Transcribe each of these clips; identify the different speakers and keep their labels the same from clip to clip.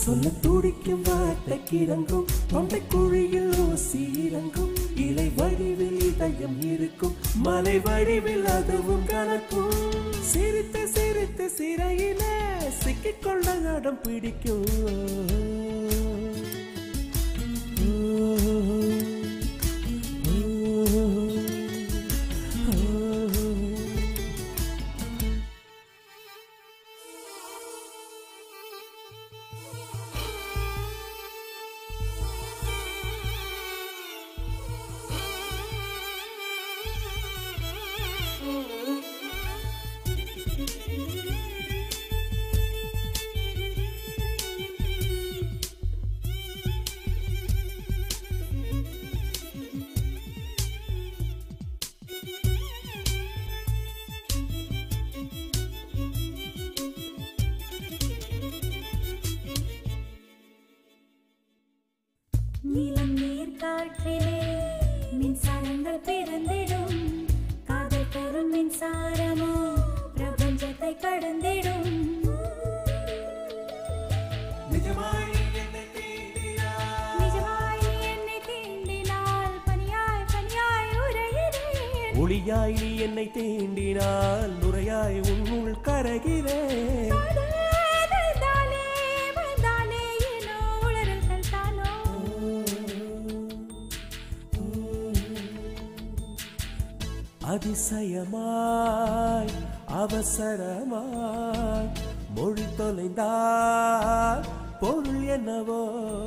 Speaker 1: சொல்ல துடிக்கும் வார்த்தைக்கு இறங்கும் தொண்டை குழியில் ஊசி இறங்கும் இலை வடிவில் இதயம் இருக்கும் மலை வடிவில் அதுவும் கலக்கும் சிரித்து சிரித்து சிறையில சிக்கிக்கொள்ள அடம் பிடிக்கும்
Speaker 2: நீலம் நீர் காற்றிலே மின்சாரங்கள் பிறந்திடும் காதல் தரும் மின்சாரமோ பிரபஞ்சத்தை கடந்திடும் நிஜமாய் நீ என்னை தீண்டினால் பனியாய் பனியாய் உரையிறேன்
Speaker 1: ஒளியாய் நீ என்னை தீண்டினால் நுரையாய் உன்னுள் கரகிறேன்
Speaker 2: வந்தாலே வந்தாலே ஏனோ உளறல்கள் தானோ
Speaker 1: அதிசயமாய் அவசரமாய் மொழி தொலைந்தால் பொருள் என்னவோ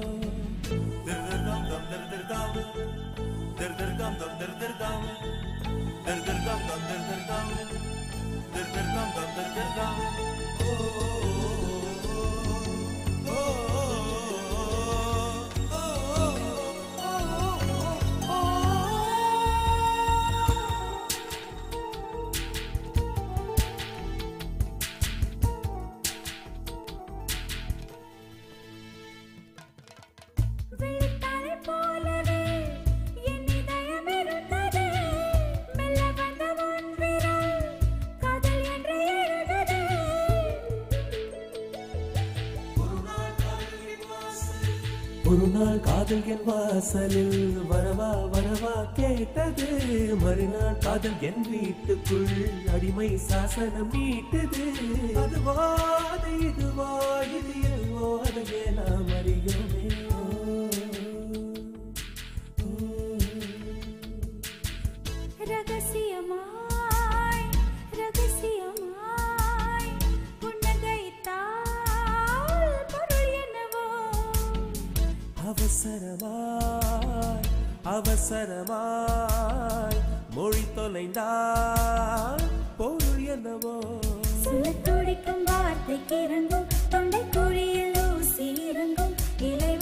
Speaker 2: வெள்ளித்தாரை போலவே என் இதயம் இருந்தது. மெல்ல வந்த உன் விரல் காதல் என்று எழுதது.
Speaker 1: ஒரு நாள் காதல் என் வாசலில் வரவா வரவா கேட்டது மறுநாள் காதல் என் வீட்டுக்குள் அடிமை சாசனம் நீட்டது அதுவா அது இதுவா இது எல்வோ அதையே நாம் அறியோமே
Speaker 2: ரகசியமாய் ரகசியமாய் புன்னகைத்தால் பொருள் என்னவோ
Speaker 1: அவசரமாய் அவசரமாய் மொழி தொலைந்தால் பொருள் என்னவோ
Speaker 2: சொல்லத் துடிக்கும் வார்த்தைக்கு இறங்கும் தொண்டை குழியில் ஊசி இறங்கும் இலை